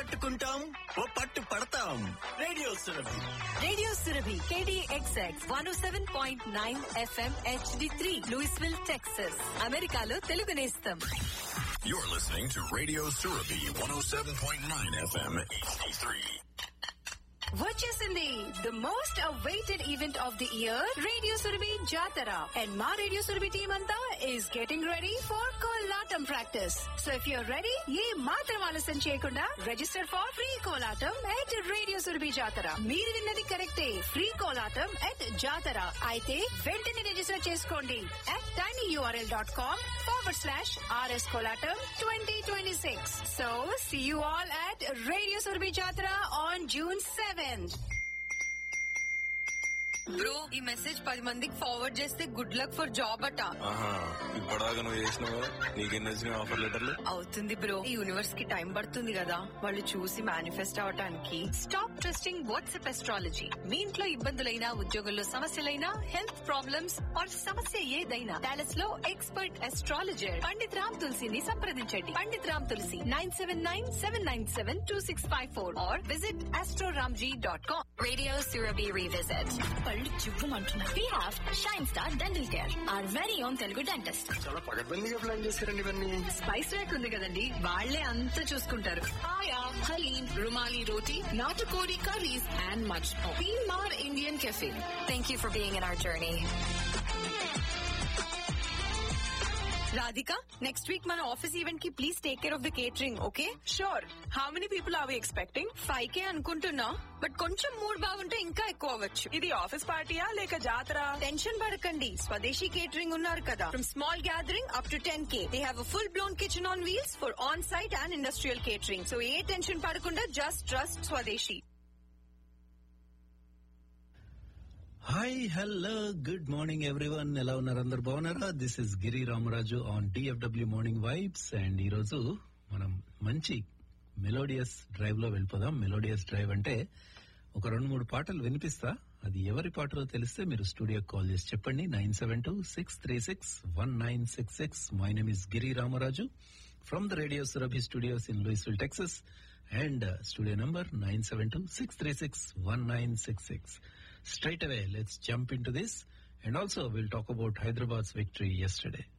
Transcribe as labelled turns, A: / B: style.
A: పట్టుకుంటాం ఓ పట్టు పడతాం radio Surabhi
B: radio Surabhi KDXX one seven point nine FM HD three Louisville Texas అమెరికాలో తెలుగు నేస్తం
C: You're listening to Radio Surabhi 107.9 FM HD3.
B: వచ్చేసింది the most awaited event of the year radio Surabhi Jatara and మా radio Surabhi team అంతా is getting ready for kolatam practice so if you're ready ఏ మాత్రం ఆలస్యం చేయకుండా register for free kolatam at radio Surabhi Jatara మీరు విన్నది కరెక్టే ఫ్రీ కోలాటం ఎట్ జాతర అయితే వెంటనే రిజిస్టర్ చేసుకోండి at tiny URL dot com forward slash RS kolatam twenty twenty six so see you all at radio Surabhi Jatara on June seventh bro ఈ మెసేజ్ పది మందికి ఫార్వర్డ్ చేస్తే గుడ్ లక్ ఫర్ జాబ్ అట
D: ఆహా ఇప్పటిదాకా నువ్వు చేసినావు నీకెన్ని వచ్చినాయి ఆఫర్ లెటర్లు
B: అవుతుంది బ్రో ఈ యూనివర్స్ కి టైం పడుతుంది కదా వాళ్ళు చూసి మేనిఫెస్ట్ అవటానికి స్టాప్ ట్రస్టింగ్ వాట్సాప్ ఎస్ట్రాలజీ మీ ఇంట్లో ఇబ్బందులైనా ఉద్యోగంలో సమస్యలైనా హెల్త్ ప్రాబ్లమ్స్ ఆర్ సమస్య ఏదైనా డాలస్ లో ఎక్స్పర్ట్ ఎస్ట్రాలజర్ పండిత్ రామ్ తులసిని సంప్రదించండి Pandit Ram Tulasi nine seven nine seven nine seven two six five four or visit astroramji dot com radio Surabhi revisit పళ్ళు చువ్వమంటున్నారు we have Shine Star dental care are very own Telugu dentist
D: చాలా పగడ్బందీగా plan చేశారండి ఇవన్నీ
B: spice rack ఉంది కదండి వాళ్లే అంతా చూసుకుంటారు
E: Paya, Halim, Rumali Roti, Natakori curries, and much more. Mar Indian Cafe.
B: Thank you for being in our journey Radhika next week మన ఆఫీస్ ఈవెంట్ కి please take care of the catering okay
E: Sure. How many people are we expecting?
B: Five K అనుకుంటున్నా but కొంచెం mood బాగుంటే ఇంకా ఎక్కువ అవ్వచ్చు
E: ఇది office పార్టీయా లేక జాతర
B: టెన్షన్ పడకండి స్వదేశీ కేటరింగ్ ఉన్నారు కదా from small gathering up to ten K they have full blown kitchen on wheels for on site and industrial catering so ఏ టెన్షన్ పడకుండా just trust Swadeshi
F: hi hello good morning everyone ఎలా ఉన్నారు అందరు బాగున్నారా this is Giri Ramaraju on DFW morning vibes and ఈ రోజు మనం మంచి మెలోడియస్ డ్రైవ్ లో వెళ్ళిపోదాం మెలోడియస్ డ్రైవ్ అంటే ఒక రెండు మూడు పాటలు వినిపిస్తా అది ఎవరి పాటలో తెలిస్తే మీరు స్టూడియో కాల్ చేసి చెప్పండి nine seven two six three six one nine six six my name is Giri Ramaraju from the radio Surabhi studios in Louisville Texas and studio number nine seven two six three six one nine six six straight away let's jump into this and also we'll talk about hyderabad's victory yesterday